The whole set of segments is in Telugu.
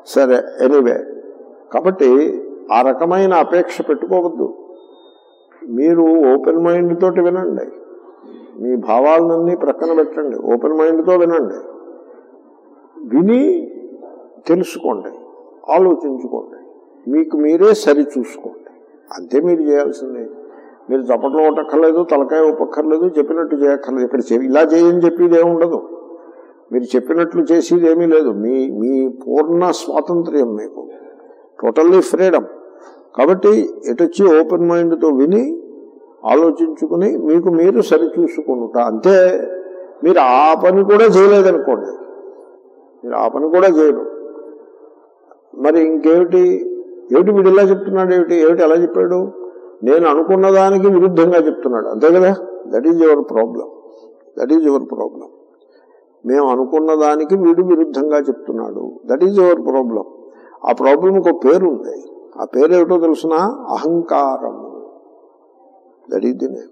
సరే ఎనీవే కాబట్టి ఆ రకమైన అపేక్ష పెట్టుకోవద్దు మీరు ఓపెన్ మైండ్ తోటి వినండి మీ భావాలన్నీ ప్రక్కన పెట్టండి ఓపెన్ మైండ్తో వినండి విని తెలుసుకోండి ఆలోచించుకోండి మీకు మీరే సరి చూసుకోండి అంతే మీరు చేయాల్సింది మీరు చప్పట్లు కొట్టక్కర్లేదు తలకాయ ఒప్పక్కర్లేదు చెప్పినట్టు చేయక్కర్లేదు ఇక్కడ చె- ఇలా చేయని చెప్పేది ఏమి ఉండదు మీరు చెప్పినట్లు చేసేది ఏమీ లేదు మీ మీ పూర్ణ స్వాతంత్ర్యం మీకు టోటల్లీ ఫ్రీడమ్ కాబట్టి ఎటొచ్చి ఓపెన్ మైండ్తో విని ఆలోచించుకుని మీకు మీరు సరి చూసుకుంటా అంతే మీరు ఆ పని కూడా చేయలేదనుకోండి మీరు ఆ పని కూడా చేయరు మరి ఇంకేమిటి ఏమిటి వీడు ఇలా చెప్తున్నాడు ఏమిటి ఏమిటి ఎలా చెప్పాడు నేను అనుకున్న దానికి విరుద్ధంగా చెప్తున్నాడు అంతే కదా that is your problem that is your problem మేము అనుకున్న దానికి వీడు విరుద్ధంగా చెప్తున్నాడు దట్ ఈజ్ యువర్ ప్రాబ్లం ఆ ప్రాబ్లంకి ఒక పేరు ఉంది ఆ పేరు ఏమిటో తెలుసిన అహంకారము దట్ ఈజ్ ది నేమ్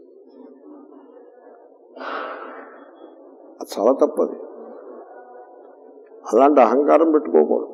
అది చాలా తప్పది అలాంటి అహంకారం పెట్టుకోకూడదు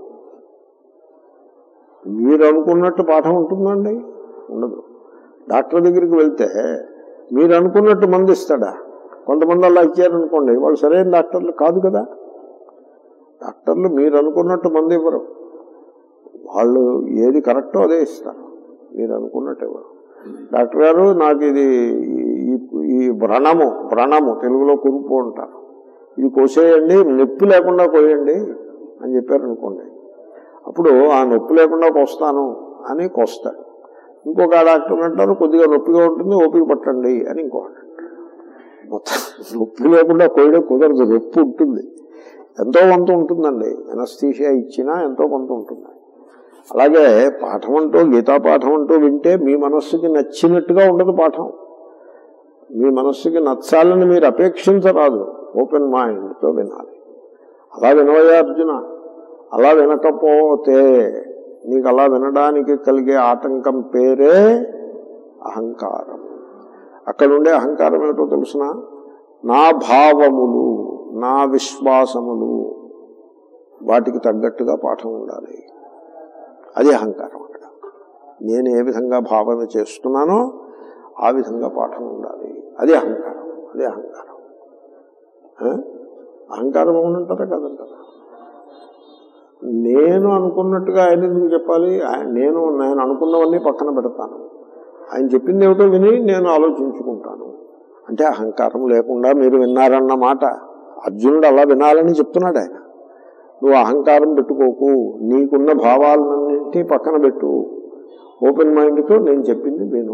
మీరు అనుకున్నట్టు పాఠం ఉంటుందండి ఉండదు డాక్టర్ దగ్గరికి వెళ్తే మీరు అనుకున్నట్టు మంది ఇస్తాడా కొంతమంది అలా ఇచ్చారనుకోండి వాళ్ళు సరైన డాక్టర్లు కాదు కదా డాక్టర్లు మీరు అనుకున్నట్టు మంది ఇవ్వరు వాళ్ళు ఏది కరెక్టో అదే ఇస్తారు మీరు అనుకున్నట్టు ఇవ్వరు డాక్టర్ గారు నాకు ఇది ఈ- ఈ వ్రణము వ్రణము తెలుగులో కురుపు అంటారు ఇది కోసేయండి నొప్పి లేకుండా కోయండి అని చెప్పారు అనుకోండి అప్పుడు ఆ నొప్పి లేకుండా కోస్తాను అని కోస్తాడు ఇంకొక డాక్టర్ అంటారు కొద్దిగా నొప్పిగా ఉంటుంది ఓపిక పట్టండి అని ఇంకొకటి అంటాడు. మొత్తం నొప్పి లేకుండా కోయడం కుదరదు నొప్పి ఉంటుంది ఎంతో కొంత ఉంటుందండి ఎనస్థీషియా ఇచ్చినా ఎంతో కొంత ఉంటుంది అలాగే పాఠం అంటూ గీతా పాఠం అంటూ వింటే మీ మనస్సుకి నచ్చినట్టుగా ఉండదు పాఠం మీ మనస్సుకి నచ్చాలని మీరు అపేక్షించరాదు ఓపెన్ మైండ్తో వినాలి అలా వినవయ్యా అర్జున అలా వినకపోతే నీకు అలా వినడానికి కలిగే ఆటంకం పేరే అహంకారం అక్కడ ఉండే అహంకారం ఏమిటో తెలుసిన నా భావములు నా విశ్వాసములు వాటికి తగ్గట్టుగా పాఠం ఉండాలి అది అహంకారం అక్కడ నేను ఏ విధంగా భావన చేస్తున్నానో ఆ విధంగా పాఠం ఉండాలి అది అహంకారం అది అహంకారం ఆ? అహంకారం అవునంటారా కదంటారా నేను అనుకున్నట్టుగా ఆయన ఎందుకు చెప్పాలి ఆయన- నేను నేను అనుకున్నవన్నీ పక్కన పెడతాను ఆయన చెప్పింది ఏమిటో విని నేను ఆలోచించుకుంటాను అంటే అహంకారం లేకుండా మీరు విన్నారన్న మాట అర్జునుడు అలా వినాలని చెప్తున్నాడు ఆయన నువ్వు అహంకారం పెట్టుకోకు నీకున్న భావాలన్నింటినీ పక్కన పెట్టు ఓపెన్ మైండ్తో నేను చెప్పింది విను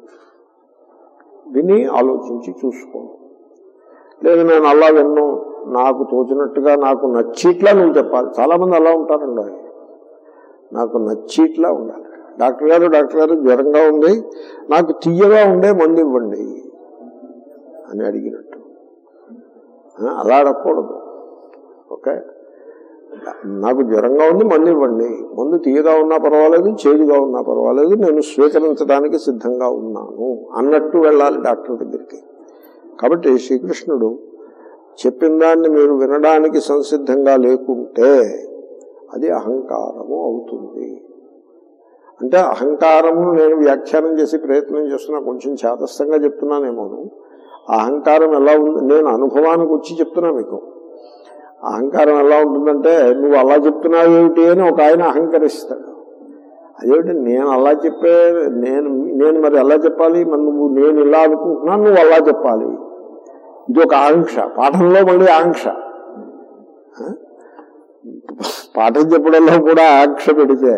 విని ఆలోచించి చూసుకో లేదు నేను అలా విన్ను నాకు తోచినట్టుగా నాకు నచ్చిట్లా నువ్వు చెప్పాలి చాలా మంది అలా ఉంటారండి నాకు నచ్చిట్లా ఉండాలి డాక్టర్ గారు డాక్టర్ గారు జ్వరంగా ఉంది నాకు తీయగా ఉండే మందు ఇవ్వండి అని అడిగినట్టు ఆ, అలా అడగకూడదు ఓకే నాకు జ్వరంగా ఉంది మందు ఇవ్వండి మందు తీయగా ఉన్నా పర్వాలేదు చేదుగా ఉన్నా పర్వాలేదు నేను స్వీకరించడానికి సిద్ధంగా ఉన్నాను అన్నట్టు వెళ్ళాలి డాక్టర్ దగ్గరికి కాబట్టి శ్రీకృష్ణుడు చెప్పిన దాన్ని మీరు వినడానికి సంసిద్ధంగా లేకుంటే అది అహంకారము అవుతుంది అంటే అహంకారము నేను వ్యాఖ్యానం చేసి ప్రయత్నం చేస్తున్నా కొంచెం చేతస్థంగా చెప్తున్నానేమోను ఆ అహంకారం ఎలా ఉంది నేను అనుభవానికి వచ్చి చెప్తున్నా మీకు అహంకారం ఎలా ఉంటుందంటే నువ్వు అలా చెప్తున్నావు ఏమిటి అని ఒక ఆయన అహంకరిస్తాడు అదేమిటి నేను అలా చెప్పే నేను నేను మరి ఎలా చెప్పాలి మరి నువ్వు నేను ఇలా అనుకుంటున్నాను నువ్వు అలా చెప్పాలి ఇది ఒక ఆంక్ష పాఠంలో మళ్ళీ ఆంక్ష ఆ? పాఠం చెప్పడంలో కూడా ఆంక్ష పెడితే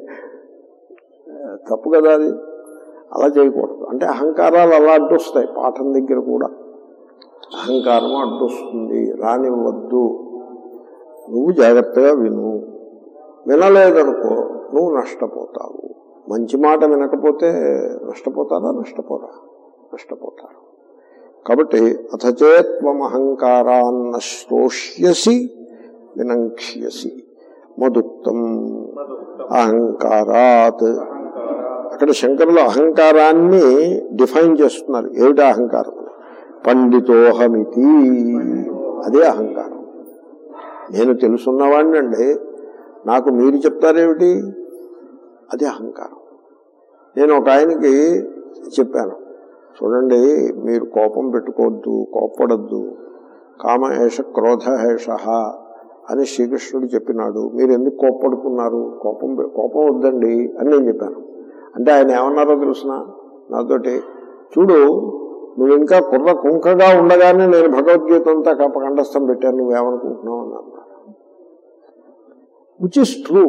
తప్పు కదా అది అలా చేయకూడదు అంటే అహంకారాలు అలా అడ్డొస్తాయి పాఠం దగ్గర కూడా అహంకారం అడ్డొస్తుంది రానివ్వద్దు నువ్వు జాగ్రత్తగా విను వినలేదనుకో నువ్వు నష్టపోతావు మంచి మాట వినకపోతే నష్టపోతారా నష్టపోరా నష్టపోతారు కాబట్టి అథచేత్వం అహంకారాన్న శ్రోష్యసి వినంక్ష్యసి మదుక్తం అహంకారాత్ అక్కడ శంకరులు అహంకారాన్ని డిఫైన్ చేస్తున్నారు ఏమిటి అహంకారం పండితోహమితి అదే అహంకారం నేను తెలుసున్నవాడిని అండి నాకు మీరు చెప్తారేమిటి అది అహంకారం నేను ఒక ఆయనకి చెప్పాను చూడండి మీరు కోపం పెట్టుకోవద్దు కోప్పడద్దు కామహేష క్రోధహేష అని శ్రీకృష్ణుడు చెప్పినాడు మీరు ఎందుకు కోప్పడుకున్నారు కోపం కోపం వద్దండి అని నేను చెప్పాను అంటే ఆయన ఏమన్నారో తెలుసిన నాతోటి చూడు నువ్వు ఇంకా కుర్ర కుంకగా ఉండగానే నేను భగవద్గీత అంతా కప్ప కంఠస్థం పెట్టాను నువ్వేమనుకుంటున్నావు అని అన్నాడు విచ్ ఇస్ ట్రూ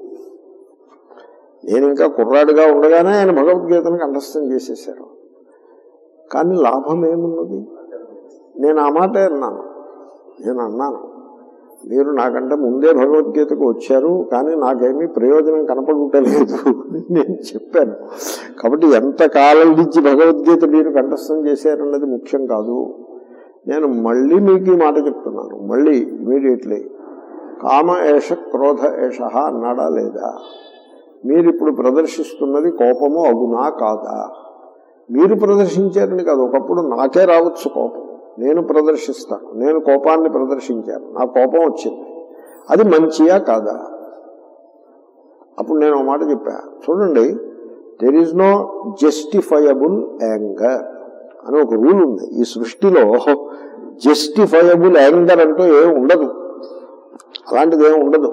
నేను ఇంకా కుర్రాడిగా ఉండగానే ఆయన భగవద్గీతను కంఠస్థం చేసేశారు కానీ లాభం ఏమున్నది నేను ఆ మాట అన్నాను నేను అన్నాను మీరు నాకంటే ముందే భగవద్గీతకు వచ్చారు కానీ నాకేమీ ప్రయోజనం కనపడుటలేదు నేను చెప్పాను కాబట్టి ఎంత కాలం నుంచి భగవద్గీత మీరు కంఠస్థం చేశారన్నది ముఖ్యం కాదు నేను మళ్ళీ మీకు ఈ మాట చెప్తున్నాను మళ్ళీ ఇమీడియట్లీ కామ ఏష క్రోధ ఏష అన్నాడా లేదా మీరు ఇప్పుడు ప్రదర్శిస్తున్నది కోపము అగునా కాదా మీరు ప్రదర్శించారని కాదు ఒకప్పుడు నాకే రావచ్చు కోపం నేను ప్రదర్శిస్తాను నేను కోపాన్ని ప్రదర్శించాను నా కోపం వచ్చింది అది మంచియా కాదా అప్పుడు నేను ఒక మాట చెప్పా చూడండి there is no justifiable anger అని ఒక రూల్ ఉంది ఈ సృష్టిలో జస్టిఫయబుల్ యాంగర్ అంటూ ఏం ఉండదు అలాంటిది ఏం ఉండదు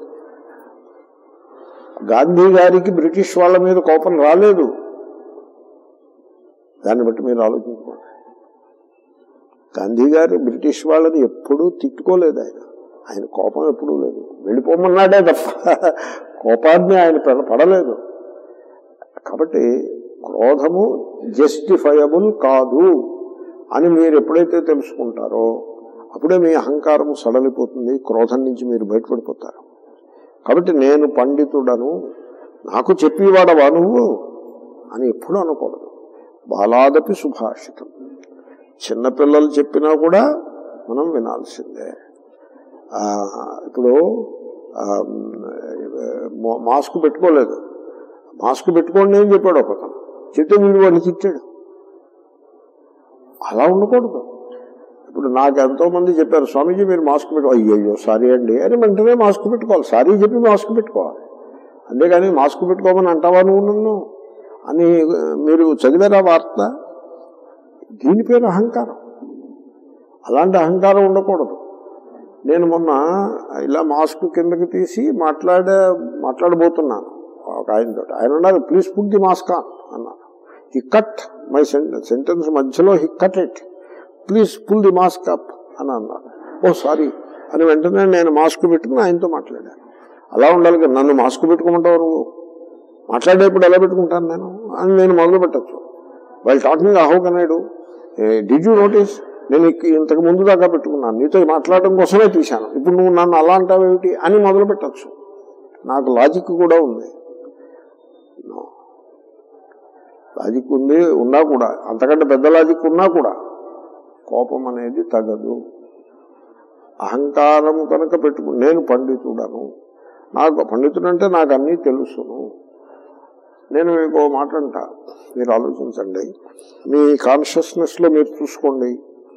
గాంధీ గారికి బ్రిటిష్ వాళ్ళ మీద కోపం రాలేదు దాన్ని బట్టి మీరు ఆలోచించుకోండి గాంధీ గారు బ్రిటిష్ వాళ్ళని ఎప్పుడూ తిట్టుకోలేదు ఆయన ఆయన కోపం ఎప్పుడూ లేదు వెళ్ళిపోమన్నాడే తప్ప కోపాన్ని ఆయన పెడ- పడలేదు కాబట్టి క్రోధము జస్టిఫయబుల్ కాదు అని మీరు ఎప్పుడైతే తెలుసుకుంటారో అప్పుడే మీ అహంకారము సడలిపోతుంది క్రోధం నుంచి మీరు బయటపడిపోతారు కాబట్టి నేను పండితుడను నాకు చెప్పేవాడవా నువ్వు అని ఎప్పుడూ అనకూడదు బాలాదపి సుభాషితం చిన్నపిల్లలు చెప్పినా కూడా మనం వినాల్సిందే ఆ, ఇప్పుడు ఆ, మా- మాస్క్ పెట్టుకోలేదు మాస్క్ పెట్టుకోండి అని చెప్పాడు ఒకతను చెప్తే వీడు వాడిని తిట్టాడు అలా ఉండకూడదు ఇప్పుడు నాకు ఎంతో మంది చెప్పారు స్వామీజీ మీరు మాస్క్ పెట్టుకో అయ్యయ్యో సారీ అండి అని వెంటనే మాస్క్ పెట్టుకోవాలి సారీ చెప్పి మాస్క్ పెట్టుకోవాలి అంతేగాని మాస్క్ పెట్టుకోమని అంటావా నువ్వు నన్ను అని మీరు చదివారా వార్త దీని పేరు అహంకారం అలాంటి అహంకారం ఉండకూడదు నేను మొన్న ఇలా మాస్క్ కిందకి తీసి మాట్లాడే మాట్లాడబోతున్నాను ఒక ఆయనతో ఆయన అన్నారు please put the mask on అన్నారు హి కట్ మై సెంటెన్స్ మధ్యలో he cut it please pull the mask up అని అన్నారు ఓ సారీ అని వెంటనే నేను మాస్క్ పెట్టుకుని ఆయనతో మాట్లాడాను అలా ఉండాలి కదా నన్ను మాస్క్ పెట్టుకోమంటావు నువ్వు మాట్లాడేప్పుడు ఎలా పెట్టుకుంటాను నేను అని నేను మొదలు పెట్టచ్చు వాళ్ళు టాకింగ్ అహో కన్నాడు డిడ్ యూ నోటీస్ నేను ఇక్- ఇంతకు ముందు దాకా పెట్టుకున్నాను నీతో మాట్లాడడం కోసమే తీశాను ఇప్పుడు నువ్వు నన్ను అలా అంటావేమిటి అని మొదలు పెట్టచ్చు నాకు లాజిక్ కూడా ఉంది No. లాజిక్ ఉంది ఉన్నా కూడా అంతకంటే పెద్ద లాజిక్ ఉన్నా కూడా కోపం అనేది తగదు అహంకారం కనుక పెట్టుకు నేను పండితుడను నాకు పండితుడు అంటే నాకు అన్నీ తెలుసును నేను మీకు ఓ మాట అంట మీరు ఆలోచించండి మీ కాన్షియస్నెస్ లో మీరు చూసుకోండి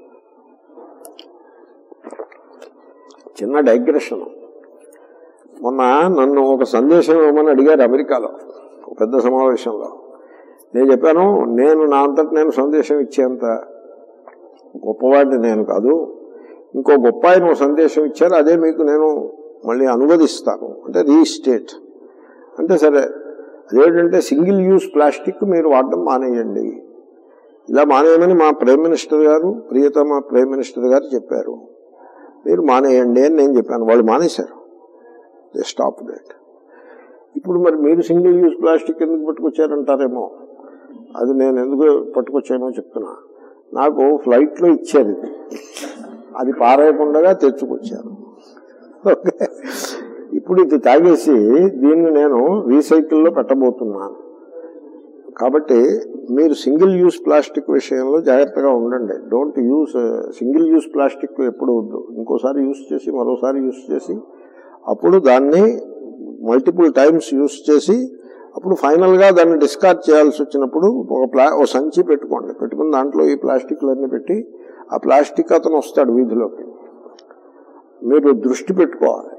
చిన్న డైగ్రెషన్ మొన్న నన్ను ఒక సందేశం ఇవ్వమని అడిగారు అమెరికాలో ఒక పెద్ద సమావేశంలో నేను చెప్పాను నేను నా అంతటి నేను సందేశం ఇచ్చేంత గొప్పవాడిని నేను కాదు ఇంకో గొప్ప ఆయన ఓ సందేశం ఇచ్చారు అదే మీకు నేను మళ్ళీ అనువదిస్తాను అంటే రీస్టేట్ అంటే సరే అదేంటంటే సింగిల్ యూజ్ ప్లాస్టిక్ మీరు వాడడం మానేయండి ఇలా మానేయమని మా ప్రైమ్ మినిస్టర్ గారు ప్రియతమ ప్రైమ్ మినిస్టర్ గారు చెప్పారు మీరు మానేయండి అని నేను చెప్పాను వాళ్ళు మానేశారు దే స్టాప్ డేట్ ఇప్పుడు మరి మీరు సింగిల్ యూజ్ ప్లాస్టిక్ ఎందుకు పట్టుకొచ్చారంటారేమో అది నేను ఎందుకు పట్టుకొచ్చానో చెప్తున్నా నాకు ఫ్లైట్లో ఇచ్చారు ఇది అది పారేయకుండా తెచ్చుకొచ్చాను ఓకే ఇప్పుడు ఇది తాగేసి దీన్ని నేను రీసైకిల్లో పెట్టబోతున్నాను కాబట్టి మీరు సింగిల్ యూస్ ప్లాస్టిక్ విషయంలో జాగ్రత్తగా ఉండండి don't use single use plastic ఎప్పుడు వద్దు ఇంకోసారి యూస్ చేసి మరోసారి యూస్ చేసి అప్పుడు దాన్ని మల్టిపుల్ టైమ్స్ యూస్ చేసి అప్పుడు ఫైనల్ గా దాన్ని డిస్కార్డ్ చేయాల్సి వచ్చినప్పుడు ఒక ప్లా ఒక సంచి పెట్టుకోండి పెట్టుకుని దాంట్లో ఈ ప్లాస్టిక్లన్నీ పెట్టి ఆ ప్లాస్టిక్ అతను వస్తాడు వీధిలోకి మీరు దృష్టి పెట్టుకోవాలి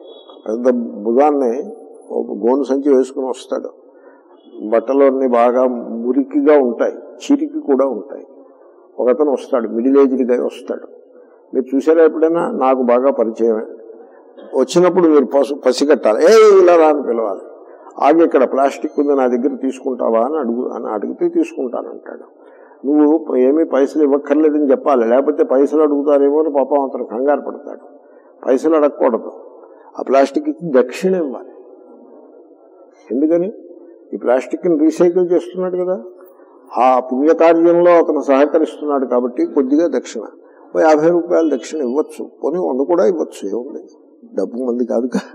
పెద్ద భుజాన్ని ఒక గోను సంచి వేసుకుని వస్తాడు బట్టలన్నీ బాగా మురికిగా ఉంటాయి చిరికి కూడా ఉంటాయి ఒకతను వస్తాడు మిడిల్ ఏజ్డ్గా వస్తాడు మీరు చూసారా ఎప్పుడైనా నాకు బాగా పరిచయమే వచ్చినప్పుడు మీరు పసు పసిగట్టాలి ఏ ఇలా రా అని పిలవాలి ఆగి ఇక్కడ ప్లాస్టిక్ ఉంది నా దగ్గర తీసుకుంటావా అని అడుగు అని అడిగితే తీసుకుంటానంటాడు నువ్వు ఏమీ పైసలు ఇవ్వక్కర్లేదని చెప్పాలి లేకపోతే పైసలు అడుగుతారేమో అని పాపం అతను కంగారు పడతాడు పైసలు అడగకూడదు ఆ ప్లాస్టిక్ ఇచ్చి దక్షిణ ఇవ్వాలి ఎందుకని ఈ ప్లాస్టిక్ని రీసైకిల్ చేస్తున్నాడు కదా ఆ పుణ్యకార్యంలో అతను సహకరిస్తున్నాడు కాబట్టి కొద్దిగా దక్షిణ ఓ యాభై రూపాయలు దక్షిణ ఇవ్వచ్చు పోనీ వంద కూడా ఇవ్వచ్చు ఏముంది డబ్బు మంది కాదు కదా.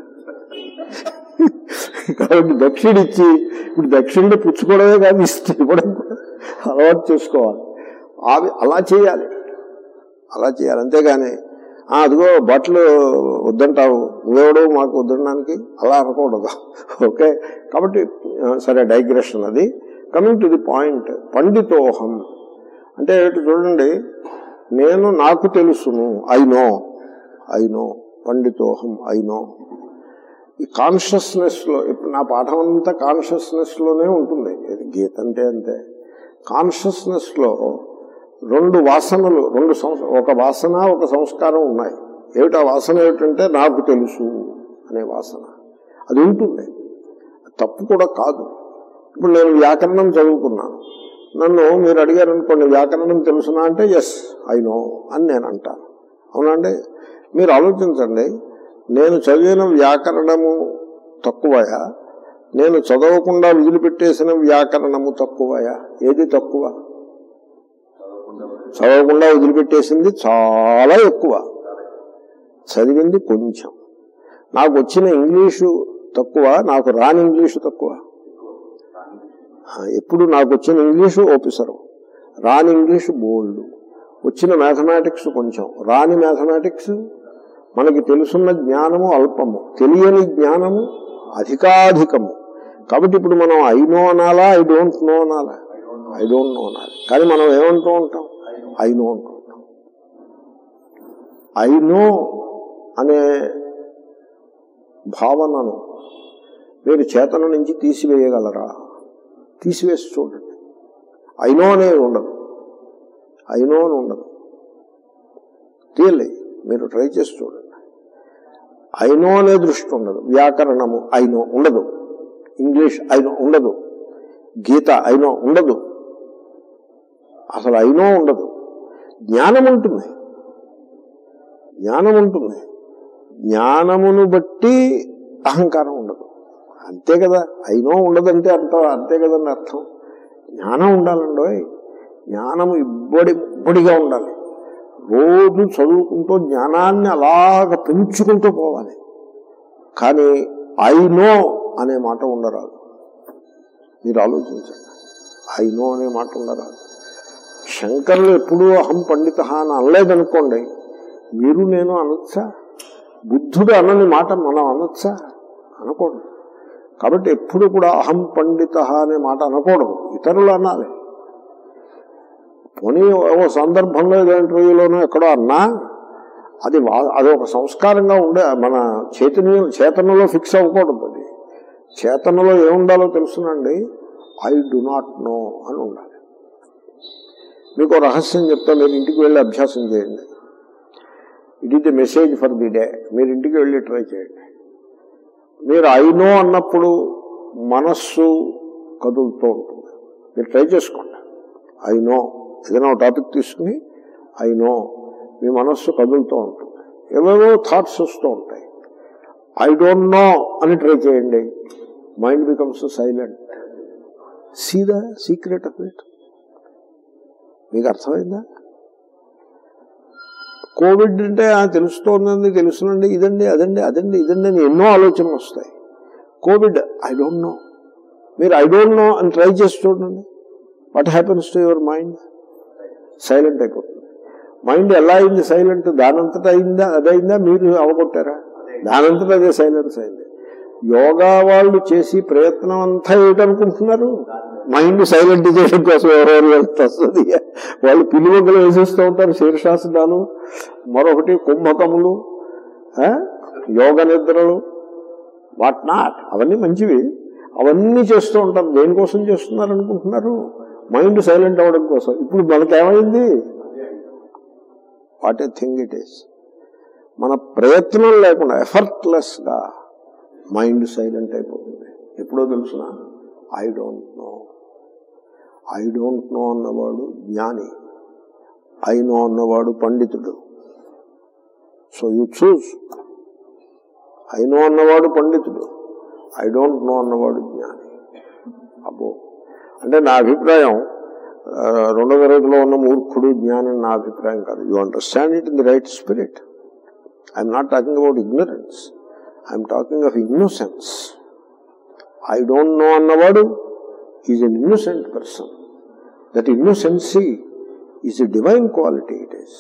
కాబట్టి దక్షిణ ఇచ్చి ఇప్పుడు దక్షిణ పుచ్చుకోవడమే కాదు ఇస్తే ఇవ్వడం కూడా అలవాటు చేసుకోవాలి అవి అలా చేయాలి అలా చేయాలి అంతేగాని "ఆ, అదిగో బట్టలు వద్దంటావు నువ్వెవడు మాకు వద్దడానికి అలా అనకూడదు ఓకే కాబట్టి ఆ, సరే డైగ్రెషన్ అది కమింగ్ టు ది పాయింట్ పండితోహం అంటే ఏంటి చూడండి నేను నాకు తెలుసును ఐ నో ఐ నో పండితోహం ఐ నో ఈ కాన్షియస్నెస్ లో ఇప్పుడు నా పాఠం అంతా కాన్షియస్నెస్ లోనే ఉంటుంది ఇది గీత అంటే అంతే కాన్షియస్నెస్ లో రెండు వాసనలు రెండు సంస్- ఒక వాసన ఒక సంస్కారం ఉన్నాయి ఏమిటి ఆ వాసన ఏమిటంటే నాకు తెలుసు అనే వాసన అది ఉంటుంది తప్పు కూడా కాదు ఇప్పుడు నేను వ్యాకరణం చదువుకున్నాను నన్ను మీరు అడిగారు అనుకోండి వ్యాకరణం తెలుసునా అంటే ఎస్ ఐ నో అని నేను అంటాను అవునండి మీరు ఆలోచించండి నేను చదివిన వ్యాకరణము తక్కువయా నేను చదవకుండా వదిలిపెట్టేసిన వ్యాకరణము తక్కువయా ఏది తక్కువ చదవకుండా వదిలిపెట్టేసింది చాలా ఎక్కువ చదివింది కొంచెం నాకు వచ్చిన ఇంగ్లీషు తక్కువ నాకు రాని ఇంగ్లీషు తక్కువ ఆ, ఎప్పుడు నాకు వచ్చిన ఇంగ్లీషు ఓపిసరు రాని ఇంగ్లీషు బోల్డ్ వచ్చిన మ్యాథమెటిక్స్ కొంచెం రాని మ్యాథమెటిక్స్ మనకి తెలుసున్న జ్ఞానము అల్పము తెలియని జ్ఞానము అధికాధికము కాబట్టి ఇప్పుడు మనం ఐ నో అనాలా ఐ డోంట్ నో అనాలా ఐ డోంట్ నో అనాలి కానీ మనం ఏమంటూ ఉంటాం ఐ నో అంటూ ఉంటాం ఐ నో అనే భావనను మీరు చేతన నుంచి తీసివేయగలరా తీసివేసి చూడండి ఐనో అనేది ఉండదు ఐనో అని ఉండదు రియల్లీ మీరు ట్రై చేసి చూడండి ఐనో అనే దృష్టి ఉండదు వ్యాకరణము ఐనో ఉండదు ఇంగ్లీష్ ఐనో ఉండదు గీత ఐనో ఉండదు అసలు ఐనో ఉండదు జ్ఞానం ఉంటుంది జ్ఞానం ఉంటుంది జ్ఞానమును బట్టి అహంకారం ఉండదు అంతే కదా అయినో ఉండదంటే అర్థం అంతే కదండి అర్థం జ్ఞానం ఉండాలండి జ్ఞానము ఇబ్బడి ఇబ్బడిగా ఉండాలి రోజు చదువుకుంటూ జ్ఞానాన్ని అలాగ పెంచుకుంటూ పోవాలి కానీ ఐ నో అనే మాట ఉండరాదు మీరు ఆలోచించండి ఐ నో అనే మాట ఉండరాదు శంకరులు ఎప్పుడూ అహం పండిత అని అనలేదనుకోండి మీరు నేను అనొచ్చా బుద్ధుడు అనని మాట మనం అనొచ్చా అనకూడదు కాబట్టి ఎప్పుడు కూడా అహం పండిత అనే మాట అనకూడదు ఇతరులు అనాలి పోనీ ఓ సందర్భంలో ఏదో ఇంటర్వ్యూలోనో ఎక్కడో అన్నా అది వా- అది ఒక సంస్కారంగా ఉండే మన చైతన్యం చేతనలో ఫిక్స్ అవ్వకూడదు అది చేతనలో ఏముండాలో తెలుసునండి ఐ డు నాట్ నో అని ఉండాలి మీకు ఓ రహస్యం చెప్తా మీరు ఇంటికి వెళ్ళి అభ్యాసం చేయండి it is the message for the day మీరు ఇంటికి వెళ్ళి ట్రై చేయండి మీరు ఐ నో అన్నప్పుడు మనస్సు కదులుతూ ఉంటుంది మీరు ట్రై చేసుకోండి ఐ నో ఏదైనా ఒక టాపిక్ తీసుకుని ఐ నో మీ మనస్సు కదులుతూ ఉంటుంది ఏవేవో థాట్స్ వస్తూ ఉంటాయి ఐ డోంట్ నో అని ట్రై చేయండి mind becomes silent see the secret of it మీకు అర్థమైందా కోవిడ్ అంటే ఆ తెలుస్తోందండి తెలుసునండి ఇదండి అదండి అదండి ఇదండి అని ఎన్నో ఆలోచనలు వస్తాయి కోవిడ్ ఐ డోంట్ నో మీరు ఐ డోంట్ నో అని ట్రై చేసి చూడండి what happens to your mind silent అయిపోతుంది మైండ్ ఎలా అయింది సైలెంట్ దానంతటా అయిందా అదైందా మీరు అవగొట్టారా దానంతటా అదే సైలెన్స్ అయింది యోగా వాళ్ళు చేసి ప్రయత్నం అంతా ఏమిటనుకుంటున్నారు మైండ్ సైలెంట్ చేయడం కోసం ఎవరెవరు వెళ్తే వస్తుంది వాళ్ళు పిలువగలు వేసేస్తూ ఉంటారు శీర్షాసనాలు మరొకటి కుంభకములు ఆ? యోగ నిద్రలు వాట్ నాట్ అవన్నీ మంచివి అవన్నీ చేస్తూ ఉంటారు దేనికోసం చేస్తున్నారు అనుకుంటున్నారు మైండ్ సైలెంట్ అవ్వడం కోసం ఇప్పుడు మనకేమైంది what a thing it is మన ప్రయత్నం లేకుండా ఎఫర్ట్లెస్ గా మైండ్ సైలెంట్ అయిపోతుంది ఎప్పుడో తెలుసిన I don't know I don't know అన్నవాడు జ్ఞాని ఐ నో అన్నవాడు పండితుడు so you choose I know అన్నవాడు పండితుడు ఐ డోంట్ నో అన్నవాడు జ్ఞాని అబ్బో అంటే నా అభిప్రాయం ఆ, రెండో తరగతిలో ఉన్న మూర్ఖుడు జ్ఞాని నా అభిప్రాయం కాదు you understand it in the right spirit I'm not talking about ignorance I'm talking of innocence I don't know అన్నవాడు is an innocent person that innocency is a divine quality it is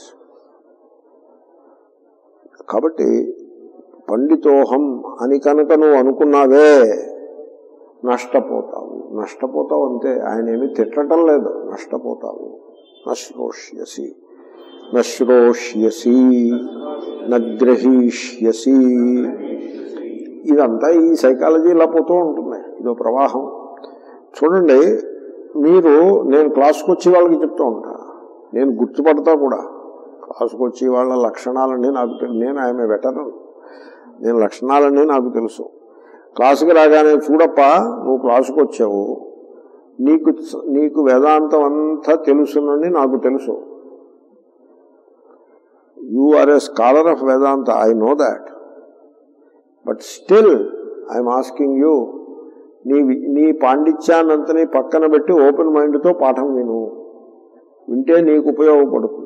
కాబట్టి పండితోహం అని కనుక నువ్వు అనుకున్నావే నష్టపోతావు నష్టపోతావు అంతే ఆయన ఏమీ తిట్టడం లేదు నష్టపోతావు నశ్రోష్యసి నశ్రోష్యసి నగ్రహీష్యసి ఇదంతా ఈ సైకాలజీ ఇలా పోతూ ఉంటుంది ఇదో ప్రవాహం చూడండి మీరు నేను క్లాస్కి వచ్చే వాళ్ళకి చెప్తూ ఉంటా నేను గుర్తుపడతా కూడా క్లాస్కి వచ్చే వాళ్ళ లక్షణాలన్నీ నాకు తెలు- నేను ఆమె వెటరన్ నేను లక్షణాలన్నీ నాకు తెలుసు క్లాసుకి రాగానే చూడప్ప నువ్వు క్లాసుకు వచ్చావు నీకు నీకు వేదాంతం అంతా తెలుసునని నాకు తెలుసు you are a scholar of Vedanta I know that but still I'm asking you నీ వి- నీ పాండిత్యాన్నంతని పక్కన పెట్టి ఓపెన్ మైండ్తో పాఠం విను వింటే నీకు ఉపయోగపడుతుంది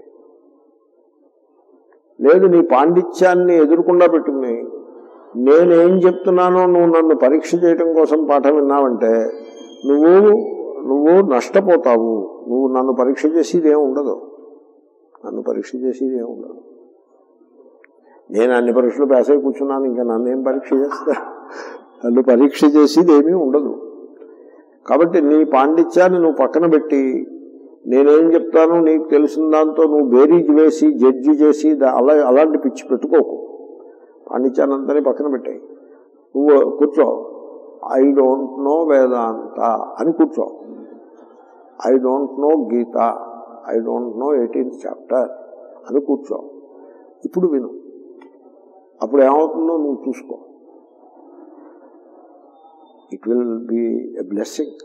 లేదు నీ పాండిత్యాన్ని ఎదురుకుండా పెట్టుకుని నేనేం చెప్తున్నానో నువ్వు నన్ను పరీక్ష చేయటం కోసం పాఠం విన్నావంటే నువ్వు నువ్వు నష్టపోతావు నువ్వు నన్ను పరీక్ష చేసేది ఏమి ఉండదు నన్ను పరీక్ష చేసేది ఏమి ఉండదు నేను అన్ని పరీక్షలు పాస్ అయి కూర్చున్నాను ఇంకా నన్ను ఏం పరీక్ష చేస్తా నన్ను పరీక్ష చేసేది ఏమీ ఉండదు కాబట్టి నీ పాండిత్యాన్ని నువ్వు పక్కన పెట్టి నేనేం చెప్తాను నీకు తెలిసిన దాంతో నువ్వు బేరీజ్ వేసి జడ్జి చేసి దా- అలా అలాంటి పిచ్చి పెట్టుకోకు పాండిత్యాన్ని అంతని పక్కన పెట్టాయి నువ్వు కూర్చో ఐ డోంట్ నో వేదాంత అని కూర్చో I don't know Gita I don't know eighteenth chapter అని కూర్చో ఇప్పుడు విను అప్పుడు ఏమవుతుందో నువ్వు చూసుకో it will be a blessing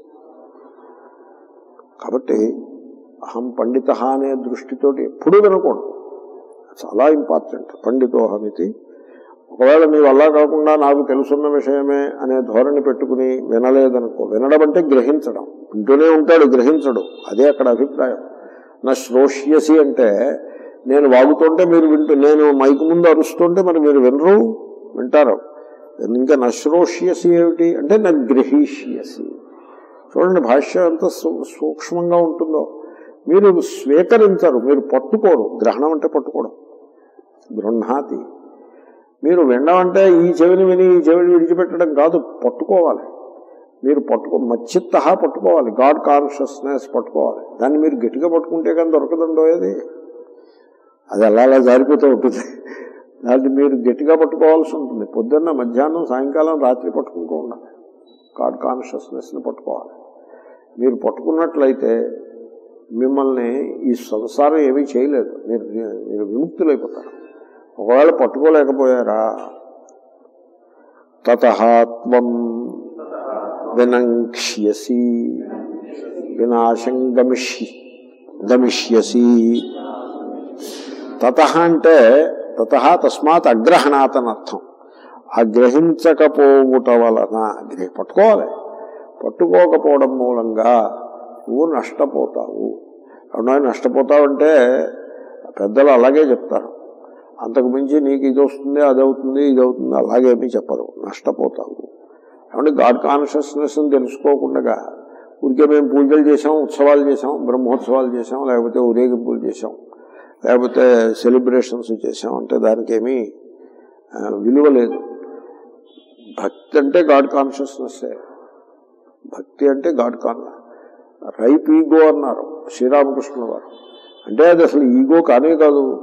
కాబట్టి అహం పండిత అనే దృష్టితోటి ఎప్పుడూ వినకూడదు చాలా ఇంపార్టెంట్ పండితోహమితి ఒకవేళ నీ వల్ల కాకుండా నాకు తెలుసున్న విషయమే అనే ధోరణి పెట్టుకుని వినలేదనుకో వినడం అంటే గ్రహించడం వింటూనే ఉంటాడు గ్రహించడు అదే అక్కడ అభిప్రాయం నా శ్రోష్యసి అంటే నేను వాగుతుంటే మీరు వింటూ నేను మైకు ముందు అరుస్తుంటే మరి మీరు వినరు వింటారు ఇంకా నశ్రోష్యసి ఏమిటి అంటే నా గ్రహీష్యసి చూడండి భాష్యం ఎంత సూ- సూక్ష్మంగా ఉంటుందో మీరు స్వీకరించరు మీరు పట్టుకోరు గ్రహణం అంటే పట్టుకోవడం గృహాతి మీరు వినడం అంటే ఈ చెవిని విని ఈ చెవిని విడిచిపెట్టడం కాదు పట్టుకోవాలి మీరు పట్టుకో మచ్చిత్త పట్టుకోవాలి గాడ్ కాన్షియస్నెస్ పట్టుకోవాలి దాన్ని మీరు గట్టిగా పట్టుకుంటే కానీ దొరకదండో అది అది అలా అలా జారిపోతూ ఉంటుంది దాన్ని మీరు గట్టిగా పట్టుకోవాల్సి ఉంటుంది పొద్దున్న మధ్యాహ్నం సాయంకాలం రాత్రి పట్టుకుంటూ ఉండాలి గాడ్ కాన్షియస్నెస్ని పట్టుకోవాలి మీరు పట్టుకున్నట్లయితే మిమ్మల్ని ఈ సంసారం ఏమీ చేయలేదు మీరు మీరు విముక్తులైపోతారు ఒకవేళ పట్టుకోలేకపోయారా తతహాత్వం వినంక్ష్యసి వినాశం గమిష్య గమిష్యసి తత అంటే తత తస్మాత్ అగ్రహణాత్ అని అర్థం ఆ గ్రహించకపోవుట వలన గ్రహి పట్టుకోవాలి పట్టుకోకపోవడం మూలంగా నువ్వు నష్టపోతావు అవునా నష్టపోతావంటే పెద్దలు అలాగే చెప్తారు అంతకు మించి నీకు ఇది వస్తుంది అది అవుతుంది ఇది అవుతుంది అలాగేమీ చెప్పరు నష్టపోతావు ఏమంటే గాడ్ కాన్షియస్నెస్ తెలుసుకోకుండా ఊరికే మేము పూజలు చేసాం ఉత్సవాలు చేసాం బ్రహ్మోత్సవాలు చేసాం లేకపోతే ఊరేగింపులు చేసాం లేకపోతే సెలబ్రేషన్స్ చేసాం అంటే దానికి ఏమీ ఆ, విలువ లేదు భక్తి అంటే గాడ్ కాన్షియస్నెస్సే భక్తి అంటే గాడ్ కాన్ రైప్ ఈగో అన్నారు శ్రీరామకృష్ణ వారు అంటే అది అసలు ఈగో కానే కాదు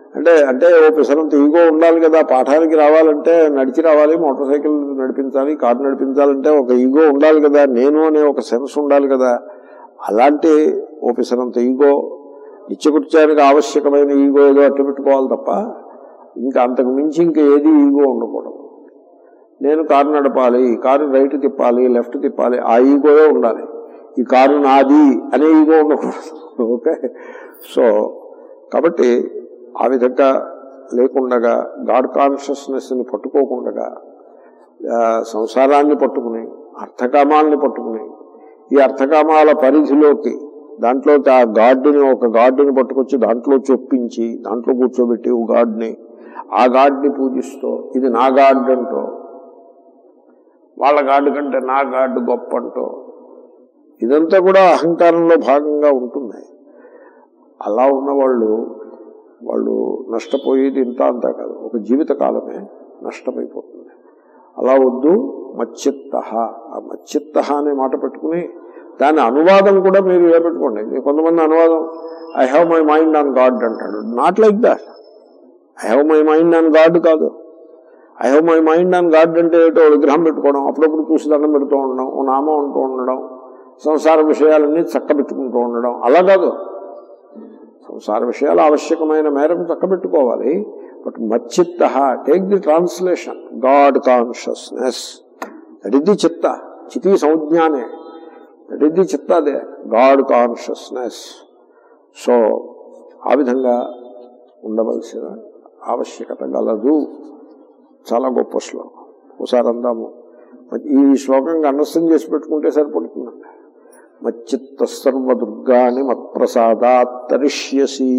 అంటే అంటే ఓ పిసరంత ఈగో ఉండాలి కదా పాఠానికి రావాలంటే నడిచి రావాలి మోటార్ సైకిల్ నడిపించాలి కారు నడిపించాలంటే ఒక ఈగో ఉండాలి కదా నేను అనే ఒక సెన్స్ ఉండాలి కదా అలాంటి ఓ పిసరంత ఈగో నిత్యకృత్యానికి ఆవశ్యకమైన ఈగో ఏదో అట్టు పెట్టుకోవాలి తప్ప ఇంకా అంతకు మించి ఇంకా ఏది ఈగో ఉండకూడదు నేను కారు నడపాలి కారు రైట్ తిప్పాలి లెఫ్ట్ తిప్పాలి ఆ ఈగోయే ఉండాలి ఈ కారు నాది అనే ఈగో ఉండకూడదు ఓకే సో కాబట్టి ఆ విధంగా లేకుండగా గాడ్ కాన్షియస్నెస్ని పట్టుకోకుండా ఆ, సంసారాన్ని పట్టుకుని అర్థకామాలని పట్టుకుని ఈ అర్థకామాల పరిధిలోకి దాంట్లోకి ఆ గాడ్ని ఒక గాడ్ని పట్టుకొచ్చి దాంట్లో చొప్పించి దాంట్లో కూర్చోబెట్టి ఓ గాడ్ని ఆ గాడ్ని పూజిస్తూ ఇది నా గాడ్ అంటూ వాళ్ళ గాడ్ కంటే నా గాడ్ గొప్ప అంటూ ఇదంతా కూడా అహంకారంలో భాగంగా ఉంటుంది అలా ఉన్నవాళ్ళు వాళ్ళు నష్టపోయేది ఇంత అంతా కాదు ఒక జీవిత కాలమే నష్టమైపోతుంది అలా వద్దు మచ్చిత్త ఆ మచ్చిత్త అనే మాట పెట్టుకుని దాని అనువాదం కూడా మీరు ఏ పెట్టుకోండి మీరు కొంతమంది అనువాదం I have my mind on God అంటాడు not like that I have my mind on God కాదు I have my mind on God అంటే ఏటో విగ్రహం పెట్టుకోవడం అప్పుడప్పుడు చూసి దండం పెడుతూ ఉండడం ఓ నామం అంటూ ఉండడం సంసార విషయాలన్నీ చక్కబెట్టుకుంటూ ఉండడం అలా కాదు సంసార విషయాలు ఆవశ్యకమైన మేరకు చక్కబెట్టుకోవాలి బట్ మచ్చిత్త take the translation God consciousness that is the చిత్త చితి సంజ్ఞానే దట్ ఇస్ ది చిత్త అదే గాడ్ కాన్షియస్నెస్ సో ఆ విధంగా ఉండవలసిన ఆవశ్యకత గలదు చాలా గొప్ప శ్లోకం ఒకసారి అందాము మరి ఈ శ్లోకంగా అండర్స్టాండ్ చేసి పెట్టుకుంటే సరిపడుతుందండి మచ్చిత్త సర్వదుర్గాని మత్ప్రసాదాత్ తరిష్యసి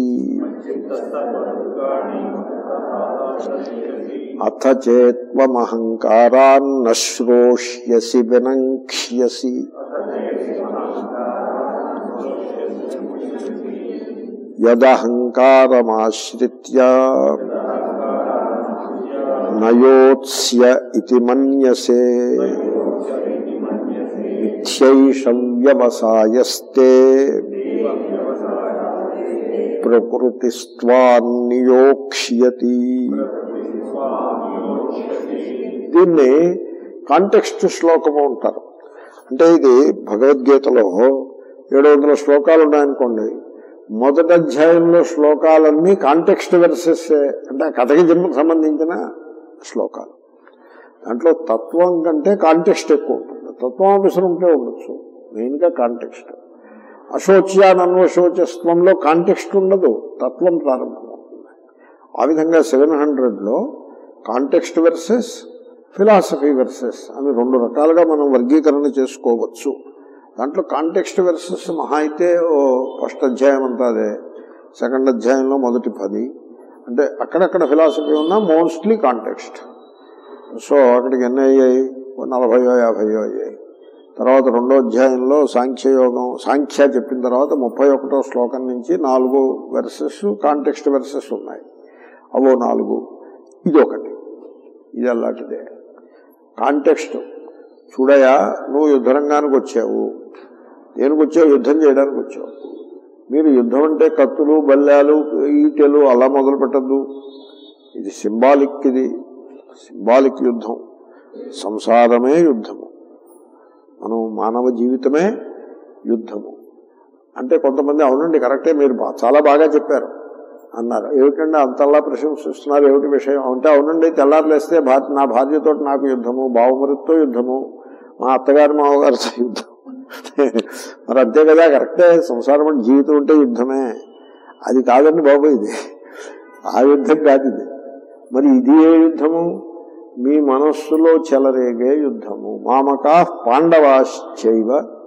అథ చేత్వమహంకారాన్న శ్రోష్యసి వినంక్ష్యసి యదహంకారమాశ్రిత్య నయోత్స్య ఇది మన్యసే మిథ్యైష వ్యవసాయస్తే ప్రకృతిస్వాన్నియోక్ష్యతి దీన్ని కాంటెక్స్ట్ శ్లోకము అంటారు అంటే ఇది భగవద్గీతలో ఏడు వందల శ్లోకాలు ఉన్నాయనుకోండి మొదటి అధ్యాయంలో శ్లోకాలన్నీ కాంటెక్స్ట్ వెర్సెస్ అంటే ఆ కథకి జన్మకు సంబంధించిన శ్లోకాలు దాంట్లో తత్వం కంటే కాంటెక్స్ట్ ఎక్కువ ఉంటుంది తత్వం ఆఫీసర్ ఉంటే ఉండొచ్చు మెయిన్గా కాంటెక్స్ట్ అశోచ్యానన్వశోచస్వంలో కాంటెక్స్ట్ ఉండదు తత్వం ప్రారంభమవుతుంది ఆ విధంగా సెవెన్ హండ్రెడ్లో కాంటెక్స్ట్ వెర్సెస్ ఫిలాసఫీ వెర్సెస్ అని రెండు రకాలుగా మనం వర్గీకరణ చేసుకోవచ్చు దాంట్లో కాంటెక్స్ట్ వెర్సెస్ మహా అయితే ఓ ఫస్ట్ అధ్యాయం అంతా అదే సెకండ్ అధ్యాయంలో మొదటి పది అంటే అక్కడక్కడ ఫిలాసఫీ ఉన్నా మోస్ట్లీ కాంటెక్స్ట్ సో అక్కడికి ఎన్ని అయ్యాయి ఓ నలభయో యాభయో అయ్యాయి తర్వాత రెండో అధ్యాయంలో సాంఖ్యయోగం సాంఖ్య చెప్పిన తర్వాత ముప్పై ఒకటో శ్లోకం నుంచి నాలుగు వెర్సెస్ కాంటెక్స్ట్ వెర్సెస్ ఉన్నాయి అవో నాలుగు ఇది ఒకటి ఇది అలాంటిదే కాంటెక్స్ట్ చూడయా నువ్వు యుద్ధరంగానికి వచ్చావు దేనికి వచ్చావు యుద్ధం చేయడానికి వచ్చావు మీరు యుద్ధం అంటే కత్తులు బల్లాలు ఈటెలు అలా మొదలు పెట్టద్దు ఇది సింబాలిక్ ఇది సింబాలిక్ యుద్ధం సంసారమే యుద్ధము మనం మానవ జీవితమే యుద్ధము అంటే కొంతమంది అవునండి కరెక్టే మీరు బా- చాలా బాగా చెప్పారు అన్నారు ఏమిటండి అంతల్లా ప్రశంసిస్తున్నారు ఏమిటి విషయం అంటే అవునండి తెల్లారులేస్తే భార్య నా భార్యతో నాకు యుద్ధము బావమరితో యుద్ధము మా అత్తగారు మామగారితో యుద్ధం మరి అంతే కదా కరెక్టే సంసారం అంటే జీవితం అంటే యుద్ధమే అది కాదండి బాబు ఇది ఆ యుద్ధం కాదు ఇది మరి ఇది ఏ యుద్ధము మీ మనస్సులో చెలరేగే యుద్ధము మామకా పాండవాశ్చైవ